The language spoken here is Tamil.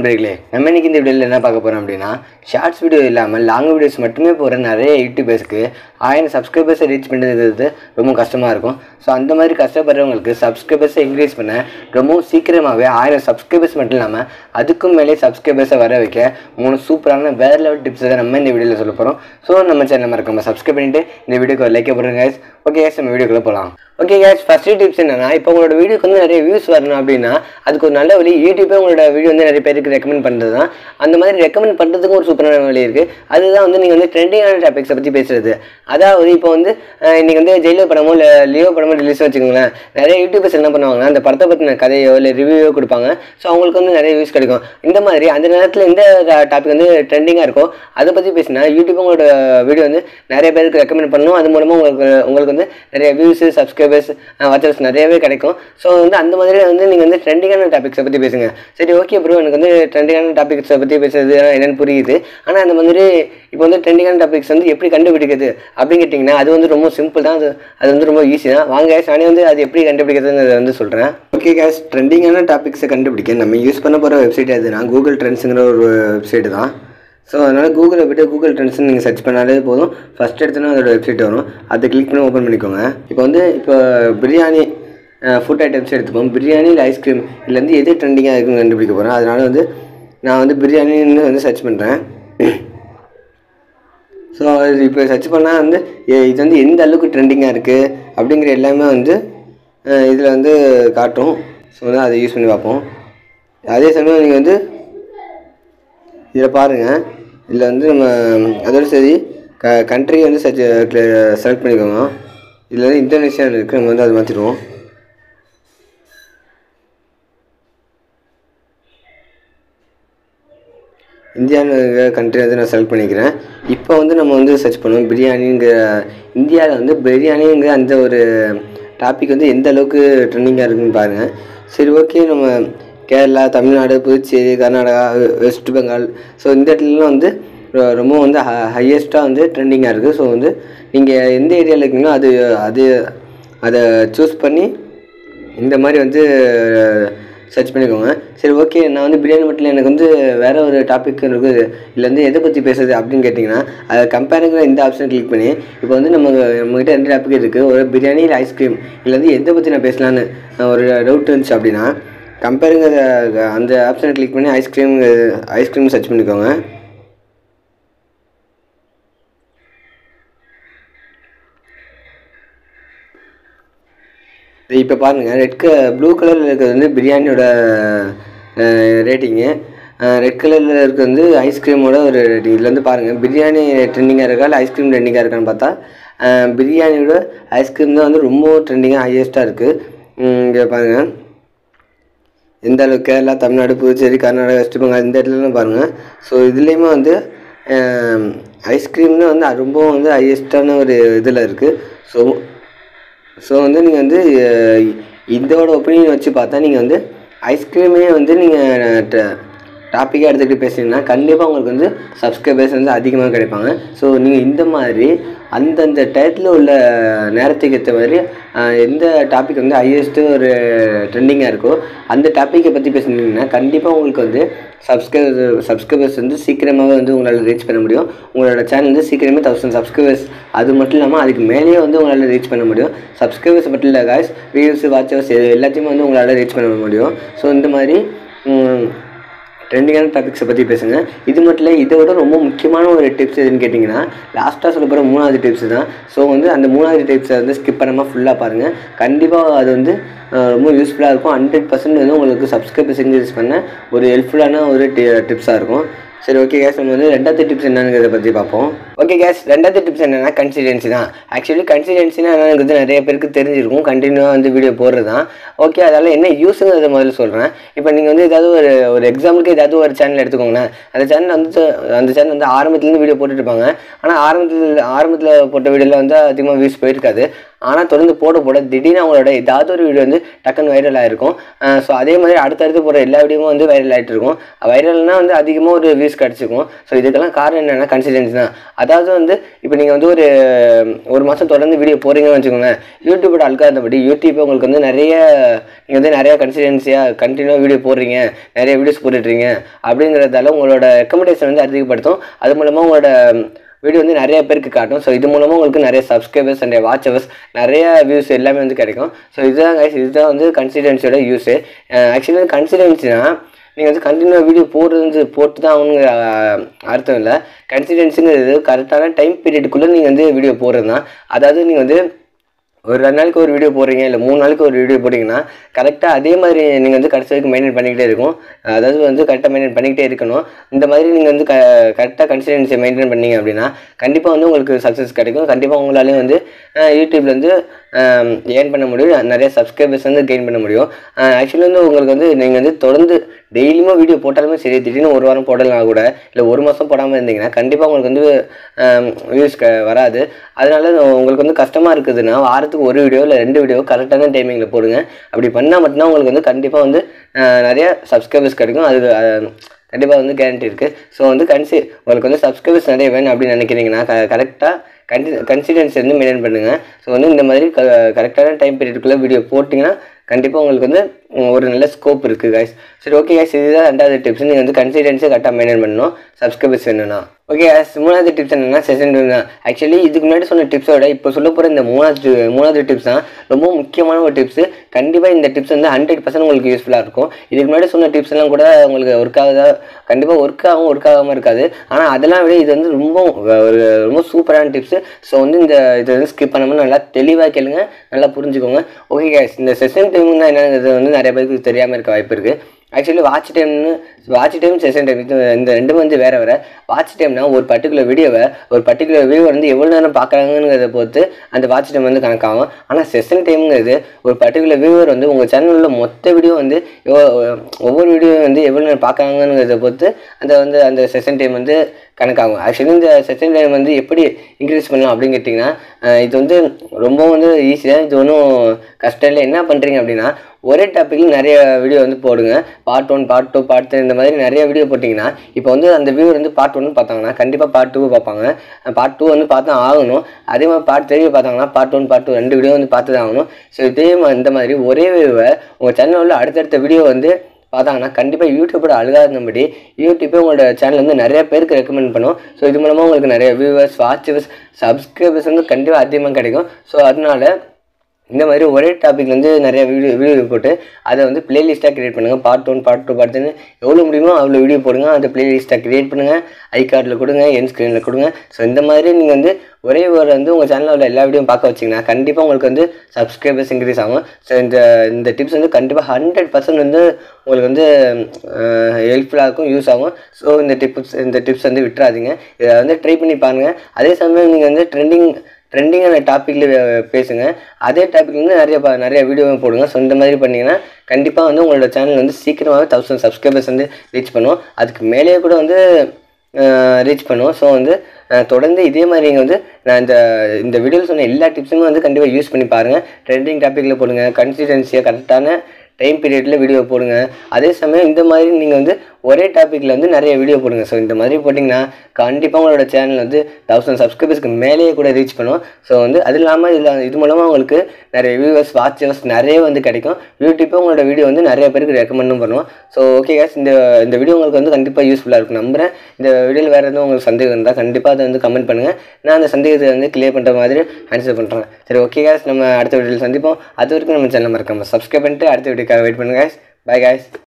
நண்பர்களே நம்ம இன்னைக்கு இந்த வீடியோவில் என்ன பார்க்க போகிறோம் அப்படின்னா ஷார்ட்ஸ் வீடியோ இல்லாமல் லாங் வீடியோஸ் மட்டுமே போகிற நிறைய யூடியூபர்ஸ்க்கு ஆயிரம் சப்ஸ்கிரைபர்ஸை ரீச் பண்ணுறது ரொம்ப கஷ்டமாக இருக்கும் ஸோ அந்த மாதிரி கஷ்டப்படுறவங்களுக்கு சப்ஸ்கிரைபர்ஸை இன்க்ரீஸ் பண்ண ரொம்பவும் சீக்கிரமாகவே ஆயிரம் சப்ஸ்கிரைபர்ஸ் மட்டும் இல்லாமல் அதுக்கும் மேலே சப்ஸ்கிரைபர்ஸை வர வைக்க மூணு சூப்பரான வேறு லெவல் டிப்ஸ் தான் நம்ம இந்த வீடியோவில் சொல்ல போகிறோம் ஸோ நம்ம சேனல் மறக்காம சப்ஸ்கிரைப் பண்ணிட்டு இந்த வீடியோக்கு ஒரு லைக் போடுங்க guys ஓகே guys நம்ம வீடியோக்குள்ளே போகலாம் ஓகே கேஸ் ஃபஸ்ட்டு டிப்ஸ் என்னன்னா இப்போ உங்களோட வீடியோக்கு வந்து நிறைய வியூஸ் வரணும் அப்படின்னா அதுக்கு ஒரு நல்ல வழி யூடியூப்பே உங்களோட வீடியோ வந்து நிறைய பேருக்கு ரெக்கமெண்ட் பண்ணுறது தான் அந்த மாதிரி ரெக்கமெண்ட் பண்ணுறதுக்கும் ஒரு சூப்பரான வழி இருக்குது அதுதான் வந்து நீங்கள் வந்து ட்ரெண்டிங்கான டாபிக்ஸை பற்றி பேசுறது அதாவது இப்போ வந்து அஹ், இன்னைக்கு வந்து ஜெயிலர் படமோ இல்லை லியோ படமோ ரிலீஸ் வச்சுக்கோங்களேன் நிறைய யூடியூபர்ஸ் என்ன பண்ணுவாங்கன்னா அந்த படத்தை பற்றின கதையோ இல்லை ரிவ்யூவோ கொடுப்பாங்க ஸோ அவங்களுக்கு வந்து நிறைய வியூஸ் கிடைக்கும் இந்த மாதிரி அந்த நேரத்தில் எந்த டாபிக் வந்து ட்ரெண்டிங்காக இருக்கோ அதை பற்றி பேசினா யூடியூப் உங்களோட வீடியோ வந்து நிறைய பேருக்கு ரெக்கமெண்ட் பண்ணணும் அது மூலமாக உங்களுக்கு உங்களுக்கு வந்து நிறைய வியூஸு சப்ஸ்கிரைபர்ஸ் வாட்சர்ஸ் நிறையவே கிடைக்கும் ஸோ வந்து அந்த மாதிரி வந்து நீங்கள் வந்து ட்ரெண்டிங்கான டாபிக்ஸை பற்றி பேசுங்க சரி ஓகே ப்ரோ எனக்கு வந்து ட்ரெண்டிங்கான டாபிக்ஸை பற்றி பேசுறது என்னென்னு புரியுது ஆனால் அந்த மாதிரி இப்போ வந்து ட்ரெண்டிங்கான டாபிக்ஸ் வந்து எப்படி கண்டுபிடிக்கிறது அப்படின்னு கேட்டிங்கன்னா அது வந்து ரொம்ப சிம்பிள் தான் அது அது வந்து ரொம்ப ஈஸி தான் வாங்க guys, நானே வந்து அது எப்படி கண்டுபிடிக்கிறதுங்கிறத வந்து சொல்கிறேன் ஓகே கேஸ் ட்ரெண்டிங்கான டாபிக்ஸை கண்டுபிடிக்க நம்ம யூஸ் பண்ண போகிற வெப்சைட் எதுனா கூகுள் ட்ரெண்ட்ஸுங்கிற ஒரு வெப்சைட்டு தான் ஸோ அதனால் கூகுளை விட்டு கூகுள் ட்ரெண்ட்ஸ்னு நீங்கள் சர்ச் பண்ணாலே போதும் ஃபஸ்ட் எடுத்தோன்னா அதோட வெப்சைட் வரும் அதை கிளிக் பண்ணி ஓப்பன் பண்ணிக்கோங்க இப்போ வந்து இப்போ பிரியாணி ஃபுட் ஐட்டம்ஸ் எடுத்துப்போம் பிரியாணி இல்லை ஐஸ்கிரீம் இதுலேருந்து எது ட்ரெண்டிங்காக இருக்குன்னு கண்டுபிடிக்க போகிறேன் அதனால் வந்து நான் வந்து பிரியாணின்னு வந்து சர்ச் பண்ணுறேன் ஸோ இப்போ சர்ச் பண்ணால் வந்து எ- இது வந்து எந்த அளவுக்கு ட்ரெண்டிங்காக இருக்குது அப்படிங்கிற எல்லாமே வந்து இதில் வந்து காட்டும் ஸோ வந்து அதை யூஸ் பண்ணி பார்ப்போம் அதே சமயம் நீங்கள் வந்து இதில் பாருங்கள் இதில் வந்து நம்ம அதோட சரி க கண்ட்ரி வந்து சர்ச் செலக்ட் பண்ணிக்கோங்க இதில் வந்து இந்தோனேஷியான்னு இருக்குது நம்ம வந்து அதை மாற்றிடுவோம் இந்தியான்னு கண்ட்ரி வந்து நான் செலக்ட் பண்ணிக்கிறேன் இப்போ வந்து நம்ம வந்து சர்ச் பண்ணுவோம் பிரியாணிங்கிற இந்தியாவில் வந்து பிரியாணிங்கிற அந்த ஒரு டாபிக் வந்து எந்த அளவுக்கு ட்ரெண்டிங்காக இருக்குன்னு பாருங்கள் சரி ஓகே நம்ம கேரளா தமிழ்நாடு புதுச்சேரி கர்நாடகா வெ- வெஸ்ட் பெங்கால் ஸோ இந்த இடத்துலலாம் வந்து ரொ- ரொம்ப வந்து ஹ ஹையஸ்ட்டாக வந்து ட்ரெண்டிங்காக இருக்குது ஸோ வந்து நீங்கள் எந்த ஏரியாவில் இருக்கீங்களோ அது அது அதை சூஸ் பண்ணி இந்த மாதிரி வந்து சர்ச் பண்ணிக்கோங்க சரி ஓகே நான் வந்து பிரியாணி மட்டும் இல்லை, எனக்கு வந்து வேறு ஒரு டாபிக் இருக்குது இதில் வந்து எதை பற்றி பேசுறது அப்படின்னு கேட்டிங்கன்னா அதை கம்பேருங்கிற இந்த ஆப்ஷன் கிளிக் பண்ணி இப்போ வந்து நம்ம நம்மகிட்ட ரெண்டு டாபிக் இருக்குது ஒரு பிரியாணி இல்லை ஐஸ்கிரீம் இதில் வந்து எதை பற்றி நான் பேசலான்னு ஒரு டவுட் இருந்துச்சு அப்படின்னா கம்பேருங்கிற அந்த ஆப்ஷனை கிளிக் பண்ணி ஐஸ்கிரீம் ஐஸ்கிரீம் சர்ச் பண்ணிக்கோங்க இப்போ பாருங்கள் ரெட் க ப்ளூ கலரில் இருக்கிறது வந்து பிரியாணியோட ரேட்டிங்கு ரெட் கலரில் இருக்கிறது வந்து ஐஸ்கிரீமோட ஒரு ரேட்டிங் இதில் வந்து பாருங்கள் பிரியாணி ட்ரெண்டிங்காக இருக்கா இல்லை ஐஸ்கிரீம் ட்ரெண்டிங்காக இருக்கான்னு பார்த்தா அஹ், பிரியாணியோட ஐஸ்கிரீம் தான் வந்து ரொம்ப ட்ரெண்டிங்காக ஹையஸ்ட்டாக இருக்குது இங்கே பாருங்கள் எந்த அளவுக்கு கேரளா தமிழ்நாடு புதுச்சேரி கர்நாடகா வெஸ்ட் பெங்கால் இந்த இடத்துலலாம் பாருங்கள் ஸோ இதுலேயுமே வந்து ஐஸ்கிரீம்னு வந்து அது ரொம்பவும் வந்து ஹையஸ்டான ஒரு இதில் இருக்குது ஸோ ஸோ வந்து நீங்கள் வந்து அஹ், இதோட ஒப்பீனியன் வச்சு பார்த்தா நீங்கள் வந்து ஐஸ்கிரீமே வந்து நீங்கள் டாப்பிக்காக எடுத்துக்கிட்டு பேசுனீங்கன்னா கண்டிப்பாக உங்களுக்கு வந்து சப்ஸ்கிரைபர்ஸ் வந்து அதிகமாக கிடைப்பாங்க ஸோ நீங்கள் இந்த மாதிரி அந்தந்த டயத்தில் உள்ள நேரத்துக்கு ஏற்ற மாதிரி அஹ், எந்த டாபிக் வந்து ஹையஸ்ட்டு ஒரு ட்ரெண்டிங்காக இருக்கோ அந்த டாப்பிக்கை பற்றி பேசுனீங்கன்னா கண்டிப்பாக உங்களுக்கு வந்து சப்ஸ்கிரைபர் சப்ஸ்கிரைபர்ஸ் வந்து சீக்கிரமாகவே வந்து உங்களால் ரீச் பண்ண முடியும் உங்களோட சேனல் வந்து சீக்கிரமே தௌசண்ட் சப்ஸ்கிரைபர்ஸ் அது மட்டும் இல்லாமல் அதுக்கு மேலேயே வந்து உங்களால் ரீச் பண்ண முடியும் சப்ஸ்கிரைபர்ஸ் மட்டும் இல்லை காய்ஸ் வியூஸ் வாட்சர்ஸ் எல்லாத்தையுமே வந்து உங்களால் ரீச் பண்ண முடியும் ஸோ இந்த மாதிரி ம், ட்ரெண்டிங்கான டாபிக்ஸை பற்றி பேசுங்க இது மட்டும் இல்லை இதை விட ரொம்ப முக்கியமான ஒரு டிப்ஸ் எதுன்னு கேட்டிங்கன்னா லாஸ்ட்டாக சொல்ல போகிற மூணாவது டிப்ஸ் தான் ஸோ வந்து அந்த மூணாவது டிப்ஸை வந்து ஸ்கிப் பண்ணாமல் ஃபுல்லாக பாருங்கள் கண்டிப்பாக அது வந்து அஹ், ரொம்ப யூஸ்ஃபுல்லாக இருக்கும் ஹண்ட்ரட் பர்சன்ட் வந்து உங்களுக்கு சப்ஸ்கிரைபர்ஸ் இன்க்ரீஸ் பண்ண ஒரு ஹெல்ப்ஃபுல்லான ஒரு டி டிப்ஸாக இருக்கும் சரி ஓகே கேஸ் நம்ம வந்து ரெண்டாவது டிப்ஸ் என்னங்கிறத பற்றி பார்ப்போம் ஓகே கேஸ் ரெண்டாவது டிப்ஸ் என்னன்னா கன்சிடென்சி தான் ஆக்சுவலி கன்சிடென்சினா என்னன்னு வந்து நிறைய பேருக்கு தெரிஞ்சிருக்கும் கண்டினியூவாக வந்து வீடியோ போடுறது தான் ஓகே அதால் என்ன யூஸுங்கிறத முதல்ல சொல்கிறேன் இப்போ நீங்கள் வந்து ஏதாவது ஒரு ஒரு எக்ஸாம்பிளுக்கு ஏதாவது ஒரு சேனல் எடுத்துக்கோங்களேன் அந்த சேனல் வந்து அந்த சேனல் வந்து ஆரம்பத்துலேருந்து வீடியோ போட்டுட்டு இருப்பாங்க ஆனால் ஆரம்பத்தில் ஆரம்பத்தில் போட்ட வீடியோவில் வந்து அதிகமாக வியூஸ் போயிருக்காது ஆனால் தொடர்ந்து போட போட திடீர்னு அவங்களோட ஏதாவது ஒரு வீடியோ வந்து டக்குன்னு வைரல் ஆகிருக்கும் ஸோ அதே மாதிரி அடுத்தடுத்து போகிற எல்லா வீடியோவும் வந்து வைரல் ஆகிட்டு இருக்கும் வைரல்னால் வந்து அதிகமாக ஒரு வியூஸ் கிடச்சிக்கும் ஸோ இதுக்கெல்லாம் காரணம் என்னென்னா கன்சிடென்சி தான் அதாவது வந்து இப்போ நீங்கள் வந்து ஒரு ஒரு மாதம் தொடர்ந்து வீடியோ போகிறீங்கன்னு வச்சுக்கோங்க யூடியூபோட அல்காதபடி யூடியூப் உங்களுக்கு வந்து நிறைய நீங்கள் வந்து நிறைய கன்சிடென்சியாக கண்டினியூவாக வீடியோ போடுறீங்க நிறைய வீடியோஸ் போட்டுட்றீங்க அப்படிங்கிறதால உங்களோட ரெக்கமெண்டேஷன் வந்து அதிகப்படுத்தும் அது மூலமாக உங்களோட வீடியோ வந்து நிறைய பேருக்கு காட்டும் ஸோ இது மூலமாக உங்களுக்கு நிறைய சப்ஸ்கிரைபர்ஸ் அண்ட் வாட்ச் ஹவர்ஸ் நிறைய வியூஸ் எல்லாமே வந்து கிடைக்கும் ஸோ இதுதான் guys இதுதான் வந்து கன்சிடென்சியோட யூஸு ஆக்சுவலி கன்சிடென்சினா நீங்கள் வந்து கண்டினியூவாக வீடியோ போடுறது போட்டு தான் அவனுங்க அர்த்தம் இல்லை கன்சிடென்சிங்கிறது கரெக்டான டைம் பீரியடுக்குள்ளே நீங்கள் வந்து வீடியோ போடுறது தான் அதாவது நீங்கள் வந்து ஒரு ரெண்டு நாளைக்கு ஒரு வீடியோ போடுறீங்க இல்லை மூணு நாளைக்கு ஒரு வீடியோ போட்டிங்கன்னா கரெக்டாக அதே மாதிரி நீங்கள் வந்து கடைசி வரைக்கும் மெயின்டைன் பண்ணிக்கிட்டே இருக்கும் அதாவது வந்து கரெக்டாக மெயின்டைன் பண்ணிக்கிட்டே இருக்கணும் இந்த மாதிரி நீங்கள் வந்து க கரெக்டாக கன்சிஸ்டன்சியை மெயின்டைன் பண்ணீங்க அப்படின்னா கண்டிப்பாக வந்து உங்களுக்கு சக்ஸஸ் கிடைக்கும் கண்டிப்பாக உங்களாலையும் வந்து யூடியூப்ல வந்து ஏர்ன் பண்ண முடியும் நிறைய சப்ஸ்கிரைபர்ஸ் வந்து கெயின் பண்ண முடியும் ஆக்சுவலி வந்து உங்களுக்கு வந்து நீங்கள் வந்து தொடர்ந்து டெய்லியுமே வீடியோ போட்டாலுமே சரி திடீர்னு ஒரு வாரம் போடலாம் கூட இல்லை ஒரு மாதம் போடாமல் இருந்தீங்கன்னா கண்டிப்பாக உங்களுக்கு வந்து வியூஸ் க வராது அதனால உங்களுக்கு வந்து கஷ்டமாக இருக்குதுன்னா வாரத்துக்கு ஒரு வீடியோ இல்லை ரெண்டு வீடியோ கரெக்டான டைமிங்கில் போடுங்க அப்படி பண்ணால் மட்டும்தான் உங்களுக்கு வந்து கண்டிப்பாக வந்து அஹ், நிறைய சப்ஸ்கிரைபர்ஸ் கிடைக்கும் அது கண்டிப்பாக வந்து கேரண்டி இருக்குது ஸோ வந்து கன்சி உங்களுக்கு வந்து சப்ஸ்கிரைபர்ஸ் நிறைய வேணும் அப்படின்னு நினைக்கிறீங்கன்னா க கரெக்டாக கன்சி கன்சிடென்சி வந்து மெயின்டைன் பண்ணுங்கள் ஸோ வந்து இந்த மாதிரி க கரெக்டான டைம் பீரியடுக்குள்ளே வீடியோ போட்டிங்கன்னா கண்டிப்பாக உங்களுக்கு வந்து உம், ஒரு நல்ல ஸ்கோப் இருக்குது கைஸ் சரி ஓகே கைஸ் இதுதான் ரெண்டாவது டிப்ஸ் நீங்கள் வந்து கன்சிடென்சியை கரெக்டாக மெயின்டைன் பண்ணணும் சப்ஸ்கிரைபர்ஸ் வேணும்னா ஓகே கைஸ் மூணாவது டிப்ஸ் என்னன்னா செஷன் தான் ஆக்சுவலி இதுக்கு முன்னாடி சொன்ன டிப்ஸோட இப்போ சொல்ல போகிற இந்த மூணாவது மூணாவது டிப்ஸ் தான் ரொம்ப முக்கியமான ஒரு டிப்ஸ் கண்டிப்பாக இந்த டிப்ஸ் வந்து ஹண்ட்ரட் பர்சன்ட் உங்களுக்கு யூஸ்ஃபுல்லாக இருக்கும் இதுக்கு முன்னாடி சொன்ன டிப்ஸ் எல்லாம் கூட உங்களுக்கு ஒர்க் ஆகுதா கண்டிப்பாக ஒர்க் ஆகும் ஒர்க் ஆகாமல் இருக்காது ஆனால் அதெல்லாம் விட இது வந்து ரொம்ப ஒரு ரொம்ப சூப்பரான டிப்ஸ் ஸோ வந்து இந்த இதை வந்து ஸ்கிப் பண்ணாமல் நல்லா தெளிவாக கேளுங்க நல்லா புரிஞ்சுக்கோங்க ஓகே கேஸ் இந்த செஷன் டைமிங் தான் என்னங்கிறது வந்து நிறைய பேருக்கு தெரியாமல் இருக்க வாய்ப்பு இருக்குது ஆக்சுவலி வாட்ச் டைம்னு வாட்ச் டைம் செஷன் டைம் இது இந்த ரெண்டும் வந்து வேறு வேறு வாட்ச் டைம்னா ஒரு பர்டிகுலர் வீடியோவை ஒரு பர்டிகுலர் வியூவர் வந்து எவ்வளோ நேரம் பார்க்குறாங்கிறத பொறுத்து அந்த வாட்ச் டைம் வந்து கணக்காகும் ஆனால் செஷன் டைம்ங்கிறது ஒரு பர்டிகுலர் வியூவர் வந்து உங்கள் சேனலில் மொத்த வீடியோ வந்து எவ்வளோ ஒவ்வொரு வீடியோ வந்து எவ்வளோ நேரம் பார்க்குறாங்கிறத பொறுத்து அந்த வந்து அந்த செஷன் டைம் வந்து கணக்காகும் ஆக்சுவலி இந்த செஷன் டைம் வந்து எப்படி இன்க்ரீஸ் பண்ணலாம் அப்படின்னு கேட்டிங்கன்னா அஹ் இது வந்து ரொம்ப வந்து ஈஸியாக இது ஒன்றும் கஷ்டம் இல்லை என்ன பண்ணுறீங்க அப்படின்னா ஒரே டாப்பிக்கில் நிறைய வீடியோ வந்து போடுங்க part one part two part three இந்த மாதிரி நிறைய வீடியோ போட்டிங்கன்னா இப்போ வந்து அந்த வியூவர் வந்து பார்ட் ஒன்று பார்த்தாங்கன்னா கண்டிப்பாக பார்ட் டூ பார்ப்பாங்க பார்ட் டூ வந்து பார்த்தா ஆகணும் அதே மாதிரி பார்ட் த்ரீ பார்த்தாங்கன்னா பார்ட் ஒன் பார்ட் டூ ரெண்டு வீடியோ வந்து பார்த்து தான் ஆகணும் ஸோ இதே மா- இந்த மாதிரி ஒரே வியூவை உங்கள் சேனலில் உள்ள அடுத்தடுத்த வீடியோ வந்து பார்த்தாங்கன்னா கண்டிப்பாக யூடியூபோட அழுகாதபடி யூடியூப்பே உங்களோட சேனல் வந்து நிறைய பேருக்கு ரெக்கமெண்ட் பண்ணும் ஸோ இது மூலமாக உங்களுக்கு நிறைய வியூவர்ஸ் வாட்சர்ஸ் சப்ஸ்கிரைபர்ஸ் வந்து கண்டிப்பாக அதிகமாக கிடைக்கும் ஸோ அதனால இந்த மாதிரி ஒரே டாபிக் வந்து நிறைய வீடியோ வீடியோ போட்டு அதை வந்து பிளேலிஸ்ட்டாக கிரியேட் பண்ணுங்கள் part one part two part three எவ்வளோ முடியுமோ அவ்வளோ வீடியோ போடுங்க அந்த பிளேலிஸ்ட்டாக கிரியேட் பண்ணுங்கள் ஐ கார்டில் கொடுங்க என் ஸ்க்ரீனில் கொடுங்க ஸோ இந்த மாதிரி நீங்கள் வந்து ஒரே ஒரு வந்து உங்கள் சேனலில் உள்ள எல்லா வீடியோ பார்க்க வச்சிங்கன்னா கண்டிப்பாக உங்களுக்கு வந்து சப்ஸ்கிரைபர்ஸ் இன்க்ரீஸ் ஆகும் ஸோ இந்த இந்த டிப்ஸ் வந்து கண்டிப்பாக ஹண்ட்ரட் பர்சன்ட் வந்து உங்களுக்கு வந்து ஹெல்ப்ஃபுல்லாக இருக்கும் யூஸ் ஆகும் ஸோ இந்த டிப்ஸ் இந்த டிப்ஸ் வந்து விட்டுறாதீங்க இதை வந்து ட்ரை பண்ணி பாருங்கள் அதே சமயம் நீங்கள் வந்து ட்ரெண்டிங் ட்ரெண்டிங்கான டாப்பிக்கில் பேசுங்க அதே டாபிக்ல வந்து நிறைய ப- நிறைய வீடியோவும் போடுங்க ஸோ இந்த மாதிரி பண்ணிங்கன்னா கண்டிப்பாக வந்து உங்களோட சேனல் வந்து சீக்கிரமாகவே தௌசண்ட் சப்ஸ்கிரைபர்ஸ் வந்து ரீச் பண்ணும் அதுக்கு மேலேயே கூட வந்து ரீச் பண்ணுவோம் ஸோ வந்து அஹ், தொடர்ந்து இதே மாதிரி நீங்கள் வந்து நான் இந்த இந்த வீடியோவில் சொன்ன எல்லா டிப்ஸுமே வந்து கண்டிப்பாக யூஸ் பண்ணி பாருங்கள் ட்ரெண்டிங் டாப்பிக்கில் போடுங்க கன்சிஸ்டன்சியாக கரெக்டான டைம் பீரியடில் வீடியோ போடுங்க அதே சமயம் இந்த மாதிரி நீங்கள் வந்து ஒரே டாப்பிக்கில் வந்து நிறைய வீடியோ போடுங்க ஸோ இந்த மாதிரி போட்டிங்கன்னா கண்டிப்பாக உங்களோட சேனல் வந்து தௌசண்ட் சப்ஸ்கிரைபர்ஸ்க்கு மேலேயே கூட ரீச் பண்ணும் ஸோ வந்து அது இல்லாமல் இதில் இது மூலமாக உங்களுக்கு நிறைய வியூவர்ஸ் வாட்சர்ஸ் நிறைய வந்து கிடைக்கும் யூடியூப்பே உங்களோட வீடியோ வந்து நிறைய பேருக்கு ரெக்கமெண்டும் பண்ணுவோம் ஸோ ஓகே கேஸ் இந்த இந்த வீடியோ உங்களுக்கு வந்து கண்டிப்பாக யூஸ்ஃபுல்லாக இருக்கும் நம்புறேன் இந்த வீடியோவில் வேறு எதுவும் உங்களுக்கு சந்தேகம் இருந்தால் கண்டிப்பாக அதை வந்து கமெண்ட் பண்ணுங்கள் நான் அந்த சந்தேகத்தை வந்து கிளியர் பண்ணுற மாதிரி ஆன்சர் பண்ணுறேன் சரி ஓகே கேஸ் நம்ம அடுத்த வீடியோவில் சந்திப்போம் அது வரைக்கும் நம்ம சேனல் மறக்காம சப்ஸ்கிரைப் பண்ணிட்டு அடுத்த வீடியோக்காக வெயிட் பண்ணுங்க guys. bye guys